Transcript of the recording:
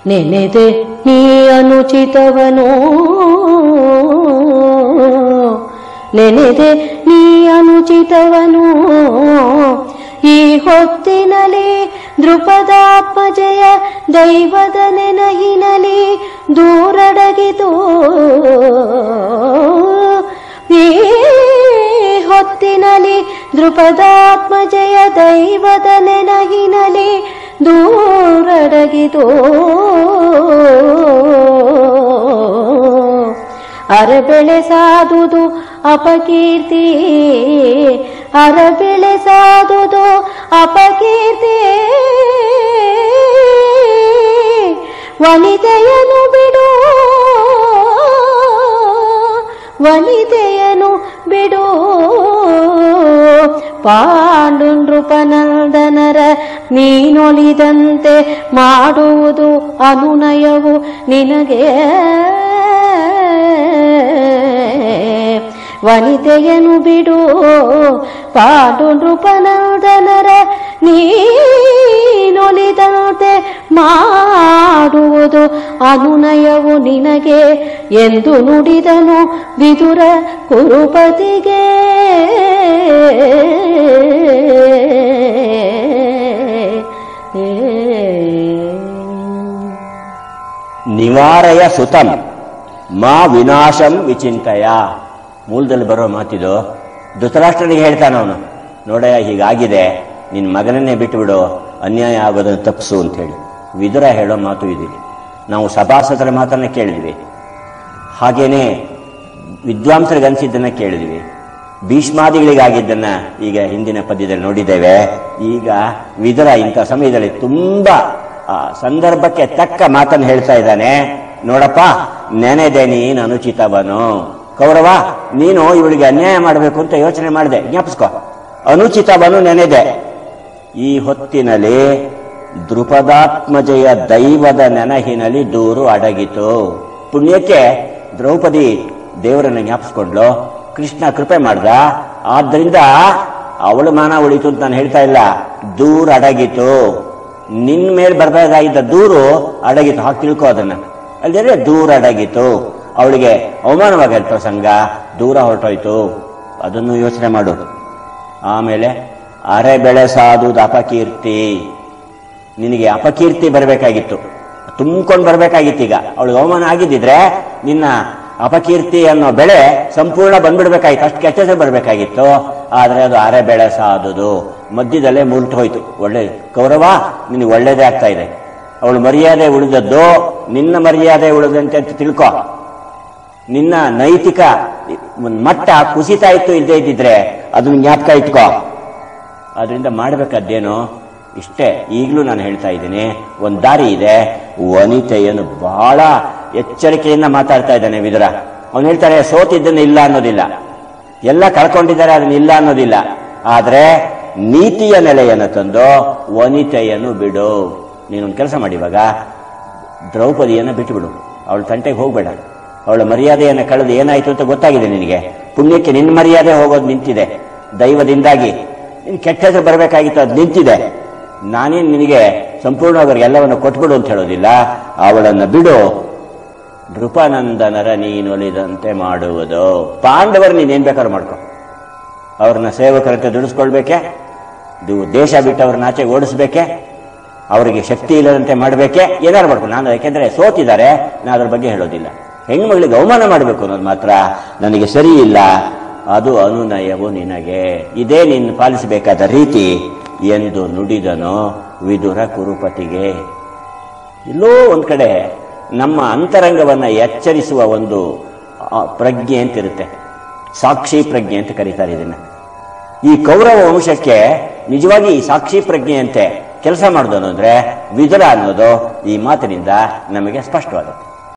ನೆನೆದೆ ನೀ ಅನುಚಿತವನು ನೆನೆದೆ ನೀ ಅನುಚಿತವನು ಈ ಹೊತ್ತಿನಲಿ ದೃಪದಾತ್ಮಜಯ ದೈವದ ನೆನಹಿನಲಿ ದೂರಡಗಿತು ಈ ಹೊತ್ತಿನಲಿ ದೃಪದಾತ್ಮಜಯ ದೈವದ ನೆನಹಿನಲಿ ದೂರಡಗಿತು ಅರಬೆಳೆ ಸಾದುದು ಅಪಕೀರ್ತಿ ಅರಬೆಳೆ ಸಾದುದು ಅಪಕೀರ್ತಿ ವನಿತೆಯನು ಬಿಡು ವನಿತೆಯನು ಬಿಡು ಪಾಂಡು ನೃಪನಂದನರ ನೀನೊಲಿದಂತೆ ಮಾಡುವುದು ಅನುನಯವು ನಿನಗೆ ವನಿತೆಯನು ಬಿಡು ಪಾಡು ನೃಪನಂದನರ ನೀನೊಲಿದಂತೆ ಮಾಡುವುದು ಅನುನಯವು ನಿನಗೆ ಎಂದು ನುಡಿದನು ವಿದುರ ಕುರುಪತಿಗೆ ನಿವಾರಯ ಸುತಂ ಮಾ ವಿನಾಶಂ ವಿಚಿಂತಯ ಮೂಲದಲ್ಲಿ ಬರೋ ಮಾತಿದು ಧೃತರಾಷ್ಟ್ರನಿಗೆ ಹೇಳ್ತಾನ ಅವನು ನೋಡಯ್ಯ ಹೀಗಾಗಿದೆ ನಿನ್ನ ಮಗನನ್ನೇ ಬಿಟ್ಟುಬಿಡು ಅನ್ಯಾಯ ಆಗೋದನ್ನು ತಪ್ಪಿಸು ಅಂತ ಹೇಳಿ ವಿದುರ ಹೇಳೋ ಮಾತು ಇದಿದೆ ನಾವು ಸಭಾಸದರ ಮಾತನ್ನ ಕೇಳಿದ್ವಿ ಹಾಗೇನೆ ವಿದ್ವಾಂಸರಿಗೆ ಅನಿಸಿದ್ದನ್ನ ಕೇಳಿದ್ವಿ ಭೀಷ್ಮಾದಿಗಳಿಗಾಗಿದ್ದನ್ನ ಈಗ ಹಿಂದಿನ ಪದ್ಯದಲ್ಲಿ ನೋಡಿದ್ದೇವೆ ಈಗ ವಿದುರ ಇಂಥ ಸಮಯದಲ್ಲಿ ತುಂಬಾ ಆ ಸಂದರ್ಭಕ್ಕೆ ತಕ್ಕ ಮಾತನ್ನು ಹೇಳ್ತಾ ಇದ್ದಾನೆ ನೋಡಪ್ಪ ನೆನೆದೆ ನೀನು ಅನುಚಿತವನು ಕೌರವ ನೀನು ಇವಳಿಗೆ ಅನ್ಯಾಯ ಮಾಡಬೇಕು ಅಂತ ಯೋಚನೆ ಮಾಡಿದೆ ಜ್ಞಾಪಿಸ್ಕೋ ಅನುಚಿತವನು ನೆನೆದೆ ಈ ಹೊತ್ತಿನಲ್ಲಿ ದೃಪದಾತ್ಮಜಯ ದೈವದ ನೆನಹಿನಲ್ಲಿ ದೂರು ಅಡಗಿತು ಪುಣ್ಯಕ್ಕೆ ದ್ರೌಪದಿ ದೇವರನ್ನ ಜ್ಞಾಪಿಸ್ಕೊಂಡ್ಲು ಕೃಷ್ಣ ಕೃಪೆ ಮಾಡ್ದ ಆದ್ರಿಂದ ಅವಳು ಮಾನ ಉಳಿತು ಅಂತ ನಾನು ಹೇಳ್ತಾ ಇಲ್ಲ ದೂರ ಅಡಗಿತು ನಿನ್ ಮೇಲೆ ಬರಬೇಕಾಗಿದ್ದ ದೂರು ಅಡಗಿತು ಹಾಗೆ ತಿಳ್ಕೋ ಅದನ್ನ ಅಲ್ಲದೆ ದೂರ ಅಡಗಿತು ಅವಳಿಗೆ ಅವಮಾನವಾಗಲ್ ಪ್ರಸಂಗ ದೂರ ಹೊರಟೋಯ್ತು ಅದನ್ನು ಯೋಚನೆ ಮಾಡು ಆಮೇಲೆ ಅರೆ ಬೆಳೆ ಸಾದುದು ಅಪಕೀರ್ತಿ ನಿನಗೆ ಅಪಕೀರ್ತಿ ಬರಬೇಕಾಗಿತ್ತು ತುಂಬ್ಕೊಂಡು ಬರಬೇಕಾಗಿತ್ತು ಈಗ ಅವಳಿಗೆ ಅವಮಾನ ಆಗಿದ್ದಿದ್ರೆ ನಿನ್ನ ಅಪಕೀರ್ತಿ ಅನ್ನೋ ಬೆಳೆ ಸಂಪೂರ್ಣ ಬಂದ್ಬಿಡ್ಬೇಕಾಗಿತ್ತು ಅಷ್ಟು ಕೆಟ್ಟ ಬರಬೇಕಾಗಿತ್ತು ಆದ್ರೆ ಅದು ಅರೆ ಬೆಳೆ ಸಾದುದು ಮಧ್ಯದಲ್ಲೇ ಮುರಿತು ಹೋಯ್ತು ಒಳ್ಳೆ ಕೌರವ ನಿನಗೆ ಒಳ್ಳೇದೇ ಆಗ್ತಾ ಇದೆ ಅವಳು ಮರ್ಯಾದೆ ಉಳಿದದ್ದು ನಿನ್ನ ಮರ್ಯಾದೆ ಉಳಿದಂತೆ ಅಂತ ತಿಳ್ಕೊ ನಿನ್ನ ನೈತಿಕ ಮಟ್ಟ ಕುಸಿತಾ ಇತ್ತು ಇಲ್ಲದೆ ಇದ್ದಿದ್ರೆ ಅದನ್ನ ಜ್ಞಾಪಕ ಇಟ್ಕೋ ಅದರಿಂದ ಮಾಡಬೇಕಾದ್ದೇನು ಇಷ್ಟೇ ಈಗಲೂ ನಾನು ಹೇಳ್ತಾ ಇದ್ದೀನಿ ಒಂದು ದಾರಿ ಇದೆ ವನಿತೆಯನ್ನು ಬಹಳ ಎಚ್ಚರಿಕೆಯಿಂದ ಮಾತಾಡ್ತಾ ಇದ್ದಾನೆ ವಿದುರ ಅವನು ಹೇಳ್ತಾರೆ ಸೋತಿದ್ದನ್ನು ಇಲ್ಲ ಅನ್ನೋದಿಲ್ಲ ಎಲ್ಲ ಕಳ್ಕೊಂಡಿದ್ದಾರೆ ಅದನ್ನ ಇಲ್ಲ ಅನ್ನೋದಿಲ್ಲ ಆದ್ರೆ ನೀತಿಯ ನೆಲೆಯನ್ನು ತಂದು ವನಿತೆಯನ್ನು ಬಿಡು ನೀನೊಂದು ಕೆಲಸ ಮಾಡಿ ಇವಾಗ ದ್ರೌಪದಿಯನ್ನು ಬಿಟ್ಟುಬಿಡು ಅವಳ ತಂಟೆಗೆ ಹೋಗ್ಬೇಡ ಅವಳ ಮರ್ಯಾದೆಯನ್ನು ಕಳೆದು ಏನಾಯ್ತು ಅಂತ ಗೊತ್ತಾಗಿದೆ ನಿನಗೆ ಪುಣ್ಯಕ್ಕೆ ನಿನ್ನ ಮರ್ಯಾದೆ ಹೋಗೋದು ನಿಂತಿದೆ ದೈವದಿಂದಾಗಿ ನಿನ್ ಕೆಟ್ಟ ಹೆಸರು ಬರಬೇಕಾಗಿತ್ತು ಅದು ನಿಂತಿದೆ ನಾನೇನು ನಿನಗೆ ಸಂಪೂರ್ಣವಾಗಿ ಅವ್ರಿಗೆ ಎಲ್ಲವನ್ನು ಕೊಟ್ಬಿಡು ಅಂತ ಹೇಳೋದಿಲ್ಲ ಅವಳನ್ನು ಬಿಡು ನೃಪನಂದನರ ನೀನೊಲಿದಂತೆ ಮಾಡುವುದು ಪಾಂಡವರು ನೀನೇನ್ ಬೇಕಾದ್ರೂ ಮಾಡ್ಕೊ ಅವ್ರನ್ನ ಸೇವಕರಂತೆ ದುಡಿಸ್ಕೊಳ್ಬೇಕೆ ಇದು ದೇಶ ಬಿಟ್ಟು ಅವ್ರನ್ನ ಆಚೆಗೆ ಓಡಿಸ್ಬೇಕೆ ಅವರಿಗೆ ಶಕ್ತಿ ಇಲ್ಲದಂತೆ ಮಾಡಬೇಕೆ ಏನಾರು ಮಾಡ್ಕೊ ನಾನು ಯಾಕೆಂದ್ರೆ ಸೋತಿದ್ದಾರೆ ನಾನು ಅದ್ರ ಬಗ್ಗೆ ಹೇಳೋದಿಲ್ಲ ಹೆಣ್ಮಗಳಿಗೆ ಅವಮಾನ ಮಾಡಬೇಕು ಅನ್ನೋದು ಮಾತ್ರ ನನಗೆ ಸರಿ ಇಲ್ಲ ಅದು ಅನುನಯವು ನಿನಗೆ ಇದೇ ನೀನು ಪಾಲಿಸಬೇಕಾದ ರೀತಿ ಎಂದು ನುಡಿದನು ವಿದುರ ಕುರುಪತಿಗೆ ಎಲ್ಲೋ ಒಂದ್ ಕಡೆ ನಮ್ಮ ಅಂತರಂಗವನ್ನ ಎಚ್ಚರಿಸುವ ಒಂದು ಆ, ಪ್ರಜ್ಞೆ ಅಂತಿರುತ್ತೆ ಸಾಕ್ಷಿ ಪ್ರಜ್ಞೆ ಅಂತ ಕರೀತಾರೆ ಇದನ್ನ ಈ ಕೌರವ ವಂಶಕ್ಕೆ ನಿಜವಾಗಿ ಈ ಸಾಕ್ಷಿ ಪ್ರಜ್ಞೆಯಂತೆ ಕೆಲಸ ಮಾಡೋದು ಅಂದ್ರೆ ವಿದುರ ಅನ್ನೋದು ಈ ಮಾತಿನಿಂದ ನಮಗೆ ಸ್ಪಷ್ಟವಾಗುತ್ತೆ